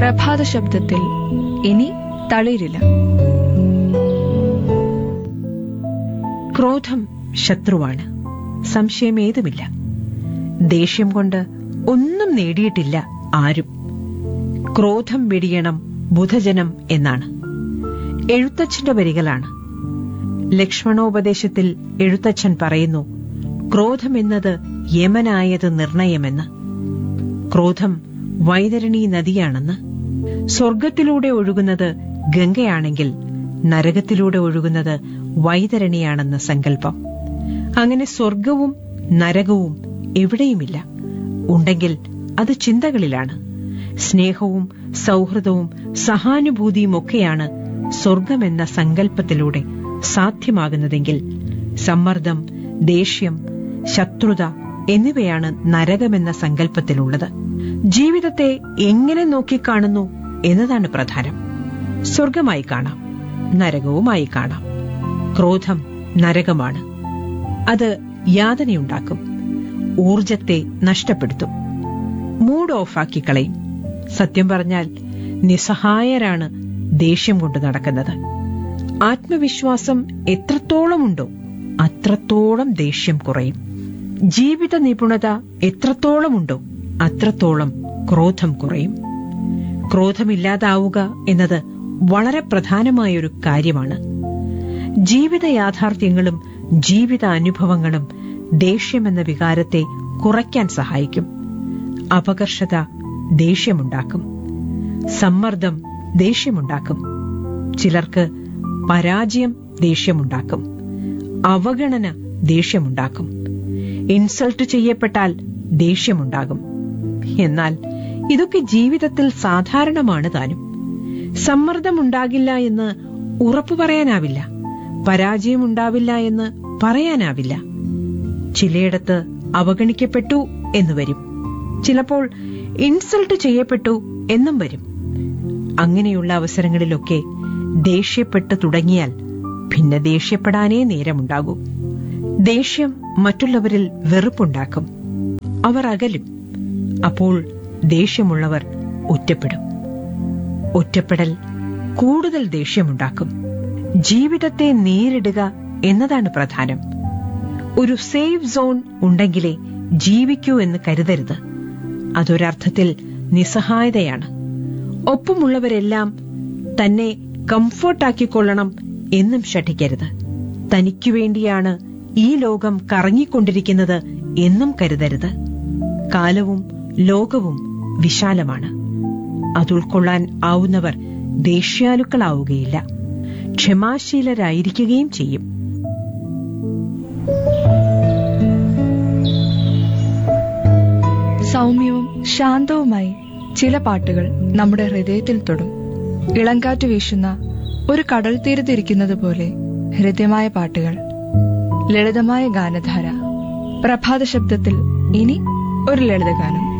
പ്രഭാത ശബ്ദത്തിൽ ഇനി തളിരില്ല ക്രോധം ശത്രുവാണ് സംശയമേതുമില്ല ദേഷ്യം കൊണ്ട് ഒന്നും നേടിയിട്ടില്ല ആരും ക്രോധം വെടിയണം ബുധജനം എന്നാണ് എഴുത്തച്ഛന്റെ വരികളാണ് ലക്ഷ്മണോപദേശത്തിൽ എഴുത്തച്ഛൻ പറയുന്നു ക്രോധമെന്നത് യമനായത് നിർണയമെന്ന് ക്രോധം വൈതരണി നദിയാണെന്ന് സ്വർഗത്തിലൂടെ ഒഴുകുന്നത് ഗംഗയാണെങ്കിൽ നരകത്തിലൂടെ ഒഴുകുന്നത് വൈതരണിയാണെന്ന സങ്കല്പം അങ്ങനെ സ്വർഗവും നരകവും എവിടെയുമില്ല ഉണ്ടെങ്കിൽ അത് ചിന്തകളിലാണ് സ്നേഹവും സൗഹൃദവും സഹാനുഭൂതിയും ഒക്കെയാണ് സ്വർഗമെന്ന സങ്കല്പത്തിലൂടെ സാധ്യമാകുന്നതെങ്കിൽ സമ്മർദ്ദം ദേഷ്യം ശത്രുത എന്നിവയാണ് നരകമെന്ന സങ്കല്പത്തിലുള്ളത് ജീവിതത്തെ എങ്ങനെ നോക്കിക്കാണുന്നു എന്നതാണ് പ്രധാനം സ്വർഗമായി കാണാം നരകവുമായി കാണാം ക്രോധം നരകമാണ് അത് യാതനയുണ്ടാക്കും ഊർജത്തെ നഷ്ടപ്പെടുത്തും മൂഡ് ഓഫാക്കി കളയും സത്യം പറഞ്ഞാൽ നിസ്സഹായരാണ് ദേഷ്യം കൊണ്ട് നടക്കുന്നത് ആത്മവിശ്വാസം എത്രത്തോളമുണ്ടോ അത്രത്തോളം ദേഷ്യം കുറയും ജീവിത നിപുണത എത്രത്തോളമുണ്ടോ അത്രത്തോളം ക്രോധം കുറയും ക്രോധമില്ലാതാവുക എന്നത് വളരെ പ്രധാനമായൊരു കാര്യമാണ് ജീവിത യാഥാർത്ഥ്യങ്ങളും ജീവിത അനുഭവങ്ങളും ദേഷ്യമെന്ന വികാരത്തെ കുറയ്ക്കാൻ സഹായിക്കും അപകർഷത ദേഷ്യമുണ്ടാക്കും സമ്മർദ്ദം ദേഷ്യമുണ്ടാക്കും ചിലർക്ക് പരാജയം ദേഷ്യമുണ്ടാക്കും അവഗണന ദേഷ്യമുണ്ടാക്കും ഇൻസൾട്ട് ചെയ്യപ്പെട്ടാൽ ദേഷ്യമുണ്ടാകും എന്നാൽ ഇതൊക്കെ ജീവിതത്തിൽ സാധാരണമാണ് താനും സമ്മർദ്ദമുണ്ടാകില്ല എന്ന് ഉറപ്പു പറയാനാവില്ല പരാജയമുണ്ടാവില്ല എന്ന് പറയാനാവില്ല ചിലയിടത്ത് അവഗണിക്കപ്പെട്ടു എന്ന് വരും ചിലപ്പോൾ ഇൻസൾട്ട് ചെയ്യപ്പെട്ടു എന്നും വരും അങ്ങനെയുള്ള അവസരങ്ങളിലൊക്കെ ദേഷ്യപ്പെട്ട് തുടങ്ങിയാൽ പിന്നെ ദേഷ്യപ്പെടാനേ നേരമുണ്ടാകൂ ദേഷ്യം മറ്റുള്ളവരിൽ വെറുപ്പുണ്ടാക്കും അവർ അകലും അപ്പോൾ ദേഷ്യമുള്ളവർ ഒറ്റപ്പെടും ഒറ്റപ്പെടൽ കൂടുതൽ ദേഷ്യമുണ്ടാക്കും ജീവിതത്തെ നേരിടുക എന്നതാണ് പ്രധാനം ഒരു സേഫ് സോൺ ഉണ്ടെങ്കിലേ ജീവിക്കൂ എന്ന് കരുതരുത് അതൊരർത്ഥത്തിൽ നിസ്സഹായതയാണ് ഒപ്പമുള്ളവരെല്ലാം തന്നെ കംഫർട്ടാക്കിക്കൊള്ളണം എന്നും ശഠിക്കരുത് തനിക്കു വേണ്ടിയാണ് ഈ ലോകം കറങ്ങിക്കൊണ്ടിരിക്കുന്നത് എന്നും കരുതരുത് കാലവും ലോകവും വിശാലമാണ് അതുൾക്കൊള്ളാൻ ആവുന്നവർ ദേഷ്യാലുക്കളാവുകയില്ല ക്ഷമാശീലരായിരിക്കുകയും ചെയ്യും സൗമ്യവും ശാന്തവുമായി ചില പാട്ടുകൾ നമ്മുടെ ഹൃദയത്തിൽ തൊടും ഇളങ്കാറ്റ് വീശുന്ന ഒരു കടൽ തീരത്തിരിക്കുന്നത് പോലെ ഹൃദ്യമായ പാട്ടുകൾ ലളിതമായ ഗാനധാര പ്രഭാത ശബ്ദത്തിൽ ഇനി ഒരു ലളിതഗാനം